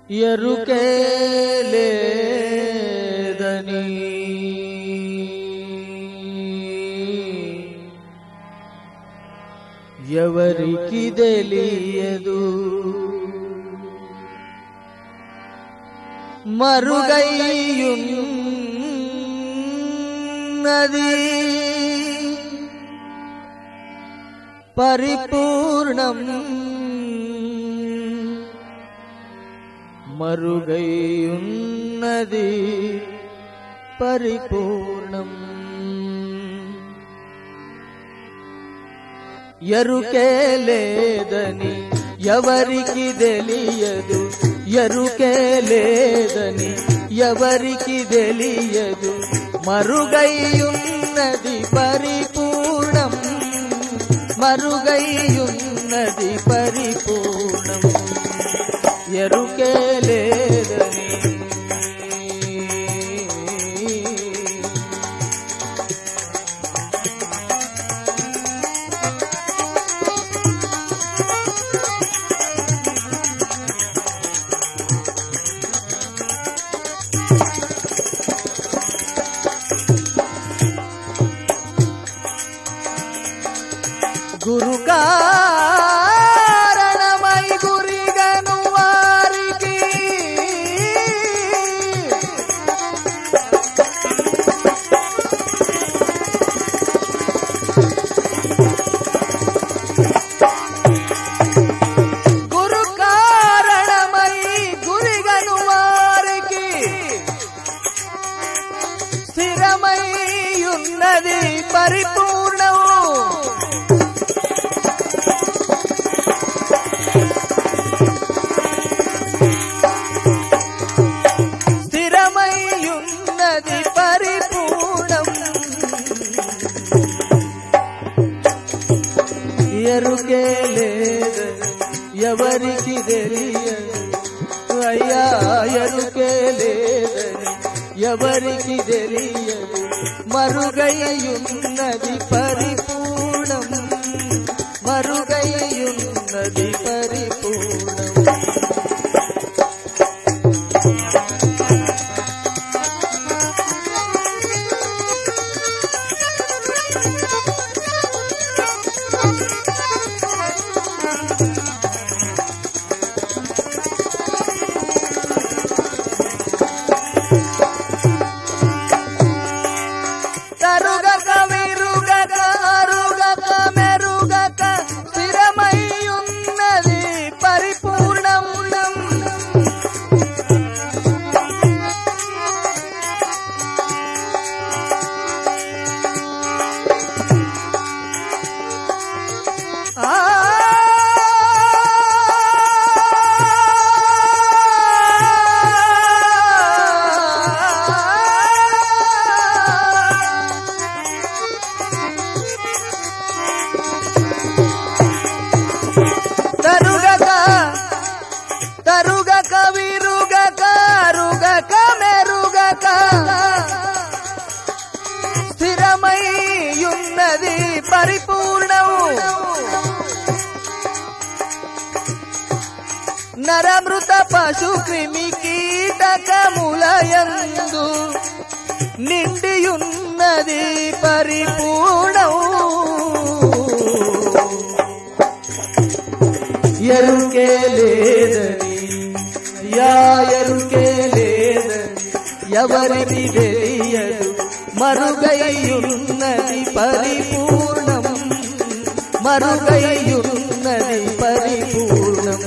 ఎరుకే లేదని ఎవరికి తెలియదు మరుగయ్యున్నది పరిపూర్ణం మరుగైయున్నది పరిపూర్ణం ఎరుకే లేదని ఎవరికి తెలియదు ఎరుకే లేదని ఎవరికి తెలియదు మరుగైయున్నది పరిపూర్ణం మరుగైయున్నది పరిపూర్ణం ఎరుకే లేదని గురు కారణమై గురిగను వారికి గురు కారణమై గురిగను వారికి స్థిరమై ఉన్నది పరిపూర్ణము స్థిరమై ఉన్నది పరిపూర్ణం ఎరుకే లేదు ఎవరికి తెలియదు అయ్యా ఎరుకే లేదని ఎవరికి తెలియదు మరుగయ్యున్నది పరిపూర్ణం మరుగయ్యున్నది పరిపూర్ణం తరుగక విరుగక అరుగక మెరుగక స్థిరమై ఉన్నది పరిపూర్ణం ఆ తరుగక తరుగక విరుగక అరుగక మెరుగక స్థిరమై ఉన్నది పరిపూర్ణము నరమృత పశు క్రిమి కీటకములయందు నిండియున్నది పరిపూర్ణము ఎరుకే లేదని యా ఎరుకే లేదని ఎవరికి తెలియదు మరుగైయున్నది పరిపూర్ణం మరుగైయున్నది పరిపూర్ణం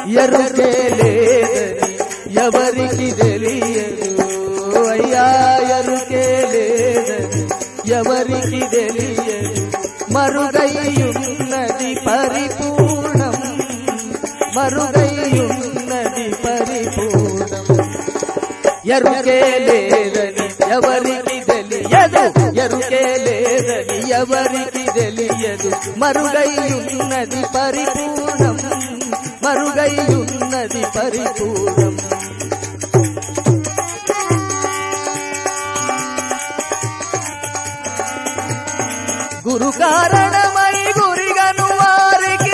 ఎరుకే లేదని ఎవరికి తెలియదు అయ్యా ఎరుకే లేదని ఎవరికి తెలియదు మరుగయ్యున్నది పరిపూర్ణం మరుగయ్యున్నది పరిపూర్ణం ఎరుకే లేదని ఎవరికి తెలియదు ఎరుకే లేదని ఎవరికి తెలియదు మరుగైయున్నది పరిపూర్ణం మరుగైయున్నది పరిపూర్ణం గురు కారణమై గురిగను వారికి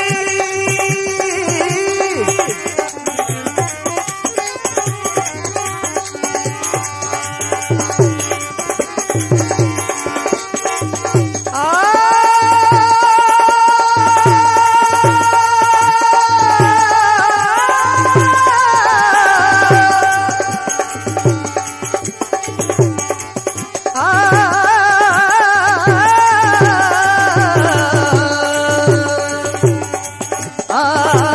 ఆ